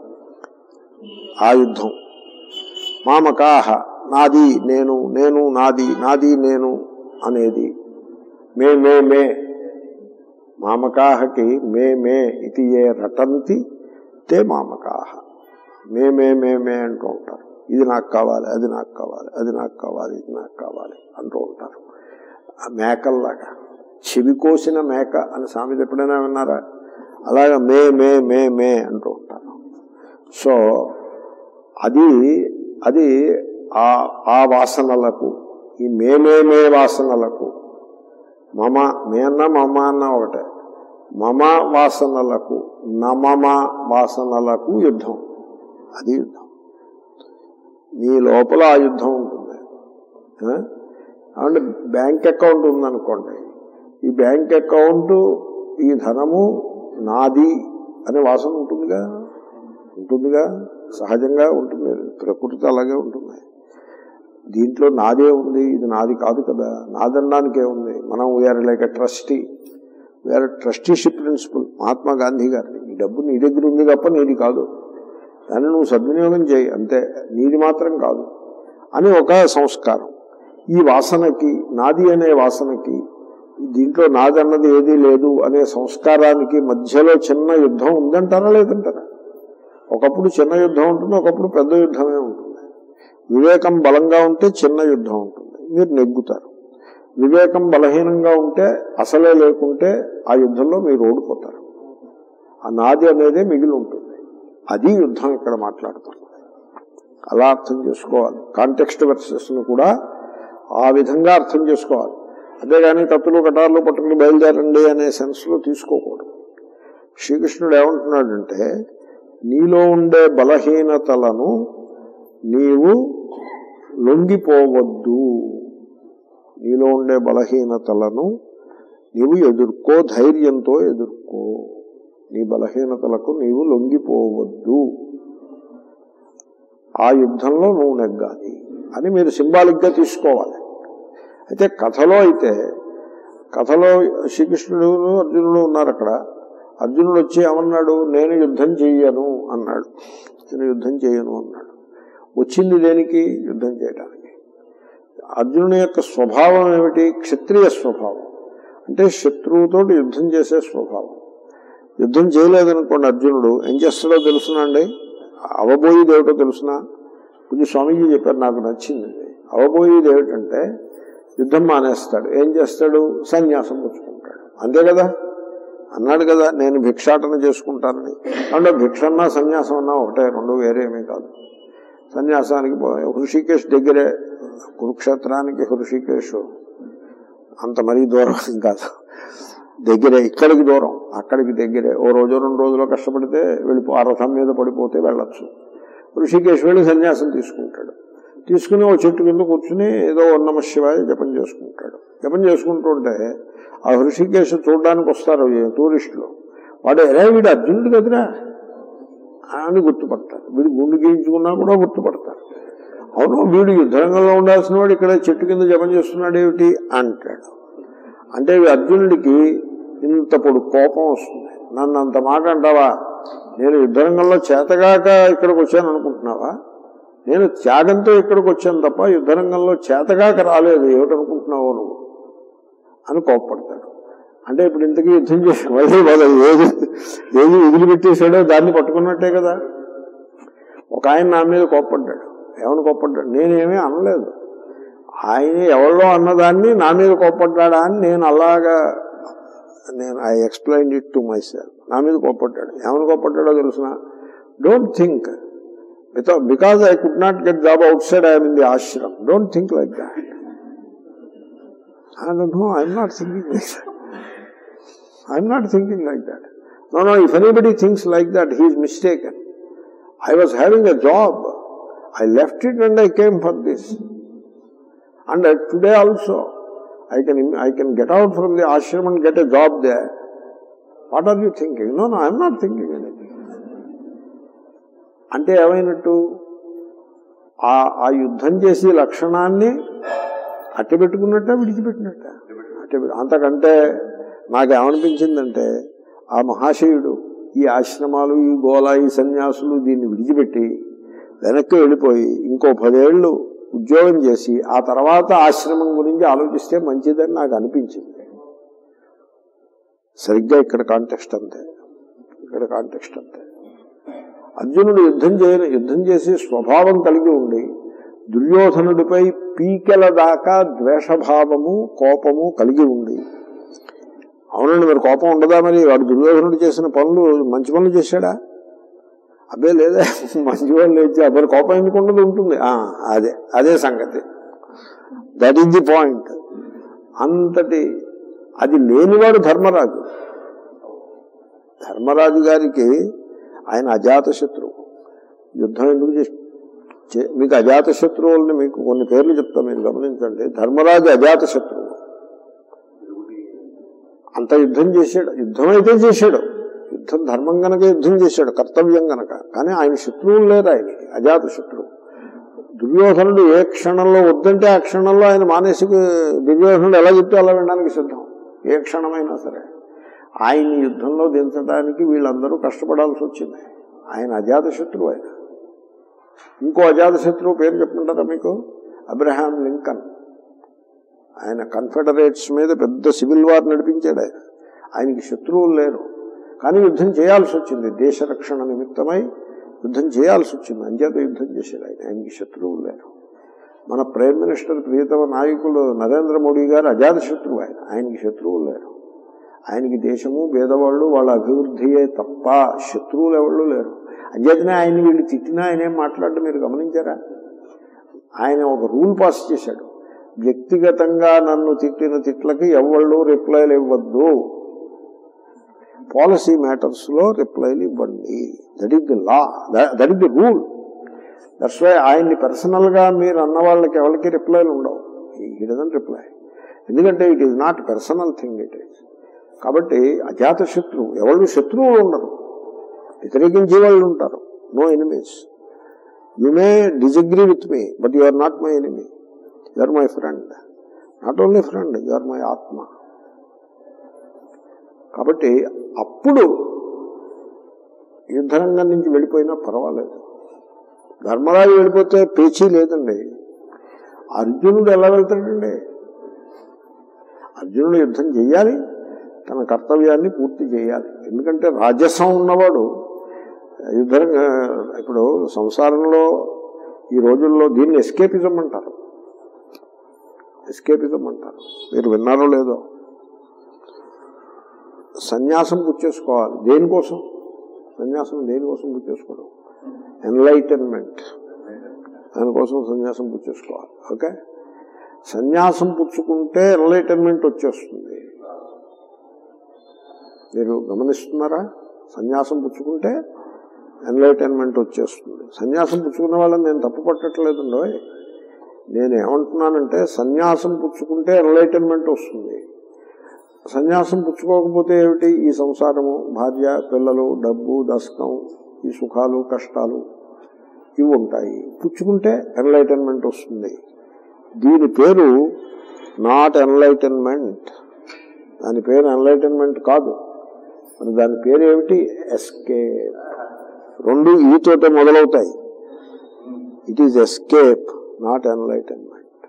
ఆ యుద్ధం మామకాహ నాది నేను నేను నాది నాది నేను అనేది మే మే మే మామకాహకి మే మే ఇది ఏ రటంతి తే మామకాహ మే మే మే మే అంటూ ఉంటారు ఇది నాకు కావాలి అది నాకు కావాలి అది నాకు కావాలి ఇది నాకు కావాలి అంటూ ఉంటారు ఆ మేకల్లాగా చెవి కోసిన మేక అని సామెత ఎప్పుడైనా విన్నారా అలాగా మే మే మే మే అంటూ ఉంటారు సో అది అది ఆ ఆ వాసనలకు ఈ మేమేమే వాసనలకు మమ మే అన్న మమ అన్న ఒకటే మమ వాసనలకు నమమ వాసనలకు యుద్ధం అది యుద్ధం మీ లోపల ఆ యుద్ధం ఉంటుంది ఆ? అంటే బ్యాంక్ అకౌంట్ ఉందనుకోండి ఈ బ్యాంక్ అకౌంట్ ఈ ధనము నాది అనే వాసన ఉంటుందిగా ఉంటుందిగా సహజంగా ఉంటుంది ప్రకృతి అలాగే ఉంటుంది దీంట్లో నాదే ఉంది ఇది నాది కాదు కదా నాదనడానికే ఉంది మనం we are like trustee we are trusteeship principle Mahatma Gandhi గారిని ఈ డబ్బు నీ దగ్గర ఉంది తప్ప నీది కాదు దాన్ని నువ్వు సద్వినియోగం చేయి అంతే నీది మాత్రం కాదు అని ఒక సంస్కారం ఈ వాసనకి నాది అనే వాసనకి దీంట్లో నాది అన్నది ఏదీ లేదు అనే సంస్కారానికి మధ్యలో చిన్న యుద్ధం ఉందంటారా లేదంటారా ఒకప్పుడు చిన్న యుద్ధం ఉంటుంది ఒకప్పుడు పెద్ద యుద్ధమే ఉంటుంది వివేకం బలంగా ఉంటే చిన్న యుద్ధం ఉంటుంది మీరు నెగ్గుతారు వివేకం బలహీనంగా ఉంటే అసలే లేకుంటే ఆ యుద్ధంలో మీరు ఓడిపోతారు ఆ నాది అనేదే మిగిలి ఉంటుంది అది యుద్ధం ఇక్కడ మాట్లాడుతుంది అలా అర్థం చేసుకోవాలి కాంటెక్స్ట్ వెర్సెస్ ను కూడా ఆ విధంగా అర్థం చేసుకోవాలి అంతేగాని కత్తులు కటార్లు పట్టుకుని బయలుదేరండి అనే సెన్స్ లో తీసుకోకూడదు శ్రీకృష్ణుడు ఏమంటున్నాడంటే నీలో ఉండే బలహీనతలను నీవు లొంగిపోవద్దు నీలో ఉండే బలహీనతలను నీవు ఎదుర్కో ధైర్యంతో ఎదుర్కో నీ బలహీనతలకు నీవు లొంగిపోవద్దు ఆ యుద్ధంలో నువ్వు నెగ్గాలి అని మీరు సింబాలిక్ గా తీసుకోవాలి అయితే కథలో అయితే కథలో శ్రీకృష్ణుడు అర్జునుడు ఉన్నారు అక్కడ అర్జునుడు వచ్చి ఏమన్నాడు నేను యుద్ధం చెయ్యను అన్నాడు నేను యుద్ధం చేయను అన్నాడు వచ్చింది దేనికి యుద్ధం చేయడానికి అర్జునుని యొక్క స్వభావం ఏమిటి క్షత్రియ స్వభావం అంటే శత్రువుతో యుద్ధం చేసే స్వభావం యుద్ధం చేయలేదనుకోండి అర్జునుడు ఏం చేస్తాడో తెలుసునండి అవబోయేది ఏమిటో తెలుసునా కొంచెం స్వామీజీ చెప్పారు నాకు నచ్చింది అవబోయేది ఏమిటంటే యుద్ధం మానేస్తాడు ఏం చేస్తాడు సన్యాసం పుచ్చుకుంటాడు అంతే కదా అన్నాడు కదా నేను భిక్షాటన చేసుకుంటానని అంటే భిక్షన్నా సన్యాసం అన్నా ఒకటే రెండు వేరేమీ కాదు సన్యాసానికి పో- హృషికేశ్ దగ్గరే కురుక్షేత్రానికి హృషికేశ్ అంత మరీ దూరం కాదు దగ్గరే ఇక్కడికి దూరం అక్కడికి దగ్గరే ఓ రోజు రెండు రోజులు కష్టపడితే వెళ్ళిపో ఆ రథం మీద పడిపోతే వెళ్ళొచ్చు ఋషికేశ్ వెళ్ళి సన్యాసం తీసుకుంటాడు తీసుకుని ఓ చెట్టు కింద కూర్చుని ఏదో ఉన్నమ శివాయ జపం చేసుకుంటాడు జపం చేసుకుంటుంటే ఆ హృషికేశ్ చూడడానికి వస్తారు ఈ టూరిస్టులు వాడు ఎలా వీడు అర్జునుడు కదరా అని గుర్తుపడతారు వీడు గుండు గీయించుకున్నా కూడా గుర్తుపడతారు అవును వీడు యుద్ధరంగంలో ఉండాల్సిన వాడు ఇక్కడ చెట్టు కింద జపం చేస్తున్నాడు ఏమిటి అంటాడు అంటే ఈ అర్జునుడికి ఇంత పొడు కోపం వస్తుంది నన్ను అంత మాట అంటావా నేను యుద్ధరంగంలో చేతగాక ఇక్కడికి వచ్చాను అనుకుంటున్నావా నేను త్యాగంతో ఇక్కడికి వచ్చాను తప్ప యుద్ధరంగంలో చేతగాక రాలేదు ఏమిటనుకుంటున్నావో నువ్వు అని కోప్పడతాడు అంటే ఇప్పుడు ఇంతకీ యుద్ధం చేసి మళ్ళీ వాళ్ళు ఏది ఏది వదిలిపెట్టేశాడో దాన్ని పట్టుకున్నట్టే కదా ఒక ఆయన నా మీద కోప్పడ్డాడు ఏమని కోప్పడ్డాడు నేనేమీ అనలేదు ఆయన ఎవరిలో అన్నదాన్ని నా మీద కోప్పడ్డాడా అని నేను అలాగా నేను I explain it to myself నా మీద కోప్పడ్డాడు ఏమని కోప్పడ్డాడో తెలుసిన don't think because I could not get job outside I'm in the ashram don't think like that no I'm not thinking like that I'm not thinking like that no no if anybody thinks like that he's mistaken I was having a job I left it and I came for this And uh, today also, I can I can get out from the ashram and get a job there. What are you thinking? No, no, I'm not thinking anything. అంటే ఏమైనట్టు ఆ ఆ యుద్ధం చేసే లక్షణాన్ని అట్టబెట్టుకున్నట్ట విడిచిపెట్టినట్ట అట్టబె అంతకంటే నాకేమనిపించిందంటే ఆ మహాశయుడు ఈ ఆశ్రమాలు ఈ గోళ ఈ సన్యాసులు దీన్ని విడిచిపెట్టి వెనక్కి వెళ్ళిపోయి ఇంకో పదేళ్లు ఉద్యోగం చేసి ఆ తర్వాత ఆశ్రమం గురించి ఆలోచిస్తే మంచిదని నాకు అనిపించింది సరిగ్గా ఇక్కడ కాంటెక్స్ట్ అంతే ఇక్కడ కాంటెక్స్ట్ అంతే అర్జునుడు యుద్ధం చేయని యుద్ధం చేసి స్వభావం కలిగి ఉండి దుర్యోధనుడిపై పీకెల దాకా ద్వేషభావము కోపము కలిగి ఉండి అవునండి మరి కోపం ఉండదా మరి వాడు దుర్యోధనుడు చేసిన పనులు మంచి పనులు చేశాడా అబ్బే లేదా మంచి వాళ్ళు లేచి మరి కోపం ఎందుకు ఉండదు ఉంటుంది ఆ, అదే అదే సంగతి దట్ ఈస్ ది పాయింట్ అంతటి అది లేనివాడు ధర్మరాజు ధర్మరాజు గారికి ఆయన అజాత శత్రువు యుద్ధం ఎందుకు చేసి చే- మీకు అజాత శత్రువుల్ని మీకు కొన్ని పేర్లు చెప్తాను మీరు గమనించండి ధర్మరాజు అజాత శత్రువు అంత యుద్ధం చేశాడు యుద్ధం అయితే చేశాడు యుద్ధం ధర్మం గనక యుద్ధం చేశాడు కర్తవ్యం గనక కానీ ఆయన శత్రువులు లేరు ఆయనకి అజాత శత్రువు దుర్యోధనుడు ఏ క్షణంలో వద్దంటే ఆ క్షణంలో ఆయన మానసిక దుర్యోధనుడు ఎలా చెప్తే అలా వినడానికి సిద్ధం ఏ క్షణమైనా సరే ఆయన యుద్ధంలో దించడానికి వీళ్ళందరూ కష్టపడాల్సి వచ్చింది ఆయన అజాత శత్రువు ఆయన ఇంకో అజాత శత్రువు పేరు చెప్పుకుంటారా మీకు అబ్రహాం లింకన్ ఆయన కన్ఫెడరేట్స్ మీద పెద్ద సివిల్ వార్ నడిపించాడు ఆయన ఆయనకి శత్రువులు లేరు కానీ యుద్ధం చేయాల్సి వచ్చింది దేశ రక్షణ నిమిత్తమై యుద్ధం చేయాల్సి వచ్చింది అంచేత యుద్ధం చేశాడు ఆయన ఆయనకి శత్రువులు లేరు మన ప్రైమ్ మినిస్టర్ ప్రియతమ నాయకులు నరేంద్ర మోడీ గారు అజాత శత్రువు ఆయన ఆయనకి శత్రువులు లేరు ఆయనకి దేశము పేదవాళ్ళు వాళ్ళ అభివృద్ధియే తప్ప శత్రువులు ఎవళ్ళు లేరు అంచేతనే ఆయన వీళ్ళు తిట్టినా ఆయన ఏం మాట్లాడడం మీరు గమనించారా ఆయన ఒక రూల్ పాస్ చేశాడు వ్యక్తిగతంగా నన్ను తిట్టిన తిట్లకి ఎవళ్ళు రిప్లైలు ఇవ్వద్దు పాలసీ మ్యాటర్స్ లో రిప్లైలు ఇవ్వండి that is the law that is the rule that's why ఆయన్ని పర్సనల్ గా మీరు అన్న వాళ్ళకి ఎవరికి రిప్లైలు ఉండవు ఈ డజన్ రిప్లై ఎందుకంటే it is not personal thing it is కాబట్టి అజాత శత్రువు ఎవరు శత్రువులు ఉండరు వ్యతిరేకించే వాళ్ళు ఉంటారు no enemies you may disagree with me but you are not my enemy you are my friend not only friend you are my ఆత్మ కాబట్టి అప్పుడు యుద్ధరంగం నుంచి వెళ్ళిపోయినా పర్వాలేదు ధర్మరాజు వెళ్ళిపోతే పేచీ లేదండి అర్జునుడు ఎలా వెళ్తాడండి అర్జునుడు యుద్ధం చెయ్యాలి తన కర్తవ్యాన్ని పూర్తి చేయాలి ఎందుకంటే రాజసం ఉన్నవాడు యుద్ధం ఇప్పుడు సంసారంలో ఈ రోజుల్లో దీన్ని ఎస్కేపిజం అంటారు ఎస్కేపిజం అంటారు మీరు విన్నారో లేదో సన్యాసం పుచ్చేసుకోవాలి దేనికోసం సన్యాసం దేనికోసం పుచ్చేసుకోవడం ఎన్లైటన్మెంట్ దానికోసం సన్యాసం పుచ్చేసుకోవాలి ఓకే సన్యాసం పుచ్చుకుంటే ఎన్లైటన్మెంట్ వచ్చేస్తుంది మీరు గమనిస్తున్నారా సన్యాసం పుచ్చుకుంటే ఎన్లైటన్మెంట్ వచ్చేస్తుంది సన్యాసం పుచ్చుకున్న వాళ్ళని నేను తప్పు పట్టట్లేదండి నేను ఏమంటున్నానంటే సన్యాసం పుచ్చుకుంటే ఎన్లైటన్మెంట్ వస్తుంది సన్యాసం పుచ్చుకోకపోతే ఏమిటి ఈ సంసారము భార్య పిల్లలు డబ్బు దశకం ఈ సుఖాలు కష్టాలు ఇవి ఉంటాయి పుచ్చుకుంటే ఎన్లైటన్మెంట్ వస్తుంది దీని పేరు నాట్ ఎన్లైటన్మెంట్ దాని పేరు ఎన్లైటన్మెంట్ కాదు మరి దాని పేరు ఏమిటి ఎస్కేప్ రెండు ఈతోటే మొదలవుతాయి it is escape not enlightenment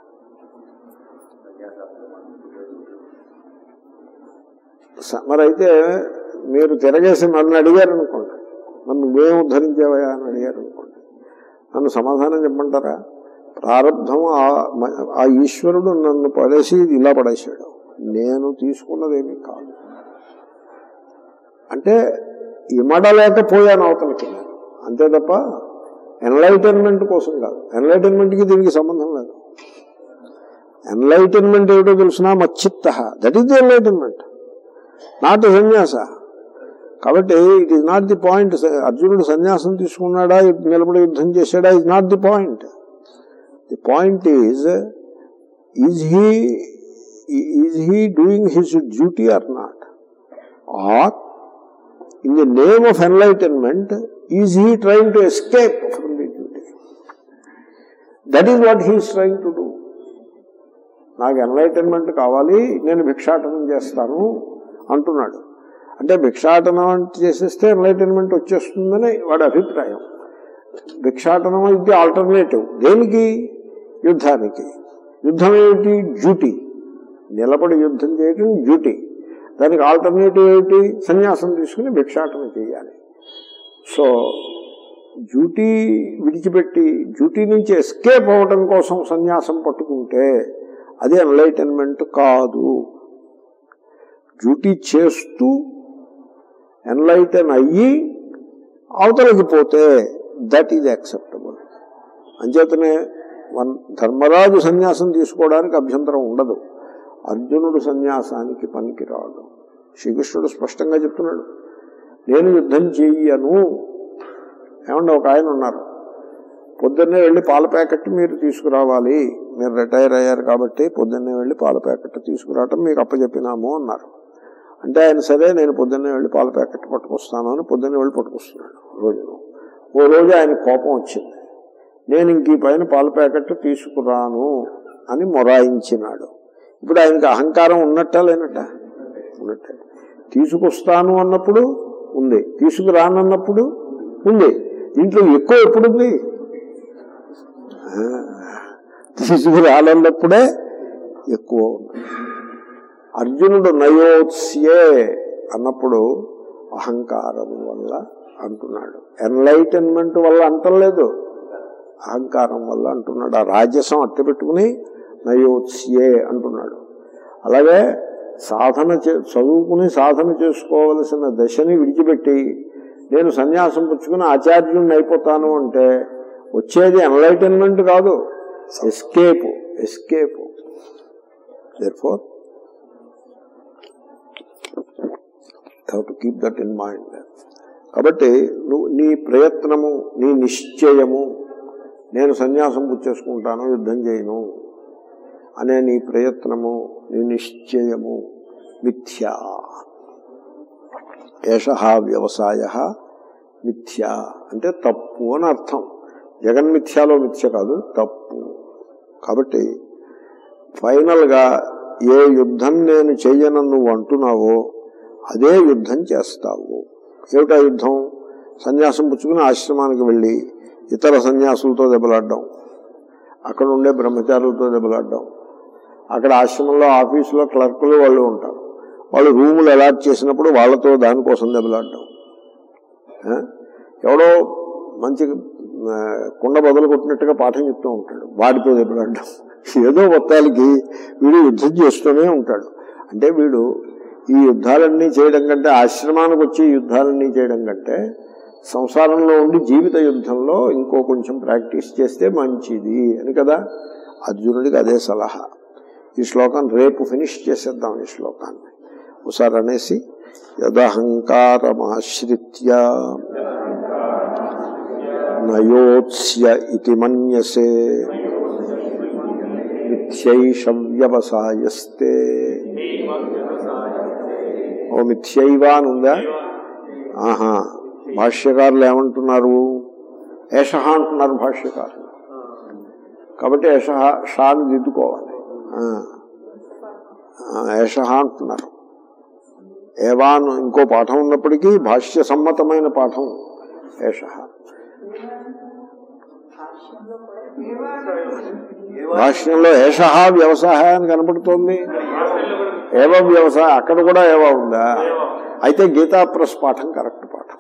మరి అయితే మీరు తిరగేసి నన్ను అడిగారు అనుకోండి నన్ను నువ్వేం ఉద్ధరించావయా అని అడిగారు అనుకోండి నన్ను సమాధానం చెప్పమంటారా ప్రారంధం ఆ ఈశ్వరుడు నన్ను పడేసి ఇలా పడేసాడు నేను తీసుకున్నదేమీ కాదు అంటే ఇమడలేకపోయాను అవతలకి నేను అంతే తప్ప ఎన్లైటన్మెంట్ కోసం కాదు ఎన్లైటన్మెంట్కి దీనికి సంబంధం లేదు ఎన్లైటన్మెంట్ ఏమిటో తెలిసిన మచ్చిత్త that is the enlightenment not sannyasa కాబట్టి it is not the point అర్జునుడు సన్యాసం తీసుకున్నాడా నిలబడి యుద్ధం చేశాడా is not the point the point is is he is he doing his duty or not or in the name of enlightenment is he trying to escape from the duty that is what he's trying to do నాకు ఎన్లైటన్మెంట్ కావాలి నేను భిక్షాటనం చేస్తాను అంటున్నాడు అంటే భిక్షాటనం చేసేస్తే ఎన్లైటన్మెంట్ వచ్చేస్తుందని వాడి అభిప్రాయం భిక్షాటనం ఇది ఆల్టర్నేటివ్ దేనికి యుద్ధానికి యుద్ధం ఏమిటి డ్యూటీ నిలబడి యుద్ధం చేయటం డ్యూటీ దానికి ఆల్టర్నేటివ్ ఏమిటి సన్యాసం తీసుకుని భిక్షాటన చేయాలి సో డ్యూటీ విడిచిపెట్టి డ్యూటీ నుంచి ఎస్కేప్ అవ్వటం కోసం సన్యాసం పట్టుకుంటే అది ఎన్లైటన్మెంట్ కాదు డ్యూటీ చేస్తూ ఎన్లైటన్ అయ్యి అవతలకి పోతే దట్ ఈజ్ యాక్సెప్టబుల్ అంచేతనే వన్ ధర్మరాజు సన్యాసం తీసుకోవడానికి అభ్యంతరం ఉండదు అర్జునుడు సన్యాసానికి పనికిరాడు శ్రీకృష్ణుడు స్పష్టంగా చెప్తున్నాడు నేను యుద్ధం చెయ్యను ఏమంటే ఒక ఆయన ఉన్నారు పొద్దున్నే వెళ్ళి పాల ప్యాకెట్ మీరు తీసుకురావాలి మీరు రిటైర్ అయ్యారు కాబట్టి పొద్దున్నే వెళ్ళి పాల ప్యాకెట్ తీసుకురావటం మీకు అప్పచెప్పినాము అన్నారు అంటే ఆయన సరే నేను పొద్దున్నే వెళ్ళి పాల ప్యాకెట్ పట్టుకొస్తాను అని పొద్దున్నే వెళ్ళి పట్టుకొస్తున్నాడు రోజును ఓ రోజు ఆయన కోపం వచ్చింది నేను ఇంక ఈ పైన పాల ప్యాకెట్ తీసుకురాను అని మొరాయించినాడు ఇప్పుడు ఆయనకి అహంకారం ఉన్నట్ట లేనట్ట ఉన్నట్టే తీసుకొస్తాను అన్నప్పుడు ఉంది తీసుకురానన్నప్పుడు ఉంది దీంట్లో ఎక్కువ ఎప్పుడుంది ఆ, తీసుకురాలన్నప్పుడే ఎక్కువ ఉంది అర్జునుడు నయోత్స్యే అన్నప్పుడు అహంకారం వల్ల అంటున్నాడు ఎన్లైటన్మెంట్ వల్ల అంటలేదు అహంకారం వల్ల అంటున్నాడు ఆ రాజసం అట్ట పెట్టుకుని నయోత్స్యే అంటున్నాడు అలాగే సాధన చే చదువుకుని సాధన చేసుకోవలసిన దశని విడిచిపెట్టి నేను సన్యాసం పుచ్చుకుని ఆచార్యుడిని అయిపోతాను అంటే వచ్చేది ఎన్లైటన్మెంట్ కాదు escape escape for have to keep that in mind కాబట్టి నువ్వు నీ ప్రయత్నము నీ నిశ్చయము నేను సన్యాసం పుచ్చేసుకుంటాను యుద్ధం చేయను అనే నీ ప్రయత్నము నీ నిశ్చయము మిథ్యా ఏష వ్యవసాయ మిథ్య అంటే తప్పు అని అర్థం జగన్మిథ్యాలో మిథ్య కాదు తప్పు కాబట్టి ఫైనల్గా ఏ యుద్ధం నేను చెయ్యనని నువ్వు అంటున్నావో అదే యుద్ధం చేస్తావు ఏమిటా యుద్ధం సన్యాసం పుచ్చుకుని ఆశ్రమానికి వెళ్ళి ఇతర సన్యాసులతో దెబ్బలాడడం అక్కడ ఉండే బ్రహ్మచారులతో దెబ్బలాడడం అక్కడ ఆశ్రమంలో ఆఫీసులో క్లర్కులు వాళ్ళు ఉంటారు వాళ్ళు రూములు అలాట్ చేసినప్పుడు వాళ్ళతో దానికోసం దెబ్బలాడడం ఆ? ఎవడో మంచి ఆ, కుండ బదులు కొట్టినట్టుగా పాఠం చెప్తూ ఉంటాడు వాడితో దెబ్బలాడడం ఏదో మొత్తాలకి వీడు యుద్ధం చేస్తూనే ఉంటాడు అంటే వీడు ఈ యుద్ధాలన్నీ చేయడం కంటే ఆశ్రమానికి వచ్చి ఈ యుద్ధాలన్నీ చేయడం కంటే సంసారంలో ఉండి జీవిత యుద్ధంలో ఇంకో కొంచెం ప్రాక్టీస్ చేస్తే మంచిది అని కదా అర్జునుడికి అదే సలహా ఈ శ్లోకం రేపు ఫినిష్ చేసేద్దాం ఈ శ్లోకాన్ని ఒకసారి అనేసి యదహంకారమాశ్రిత్య నయోత్స్య ఇది మన్యసే మిథ్యైష వ్యవసాయస్తే ఓ మిథ్యైవ అని ఉందా ఆహా భాష్యకారులు ఏమంటున్నారు ఏష అంటున్నారు భాష్యకారులు కాబట్టి ఏష షాని దిద్దుకోవాలి ఆ. ఆ, ఏష అంటున్నారు ఏవాన్ ఇంకో పాఠం ఉన్నప్పటికీ భాష్య సమ్మతమైన పాఠం ఏష భాష్యంలో ఏష వ్యవసాయ అని కనపడుతోంది ఏవ వ్యవసాయ అక్కడ కూడా ఏవా ఉందా అయితే గీతా ప్రెస్ పాఠం కరెక్ట్ పాఠం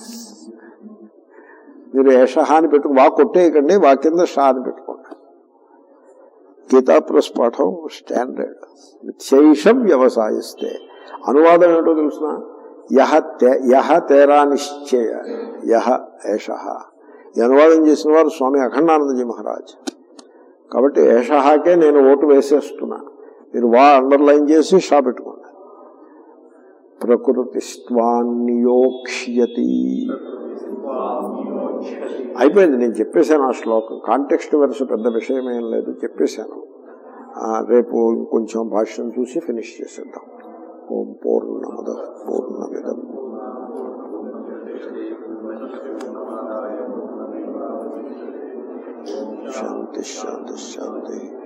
మీరు ఏష అని పెట్టుకు వా కొట్టేయకండి వా కింద షా అని పెట్టుకోండి గీతా ప్రెస్ పాఠం స్టాండర్డ్ శైషం వ్యవసాయిస్తే అనువాదం ఏమిటో తెలుసిన యహ తే యహ తేరా నిశ్చయ యహ ఏష ఈ అనువాదం చేసిన వారు స్వామి అఖండానందజీ మహారాజ్ కాబట్టి ఏషహాకే నేను ఓటు వేసేస్తున్నా మీరు వా అండర్లైన్ చేసి షా పెట్టుకోండి ప్రకృతి స్వాన్యోక్ష్యతి అయిపోయింది నేను చెప్పేశాను ఆ శ్లోకం కాంటెక్స్ట్ వరుస పెద్ద విషయం ఏం లేదు చెప్పేశాను ఆ, రేపు ఇంకొంచెం భాష్యం చూసి ఫినిష్ చేసేద్దాం ఓం పూర్ణమద పూర్ణమిదం శాంతి శాంతి శాంతి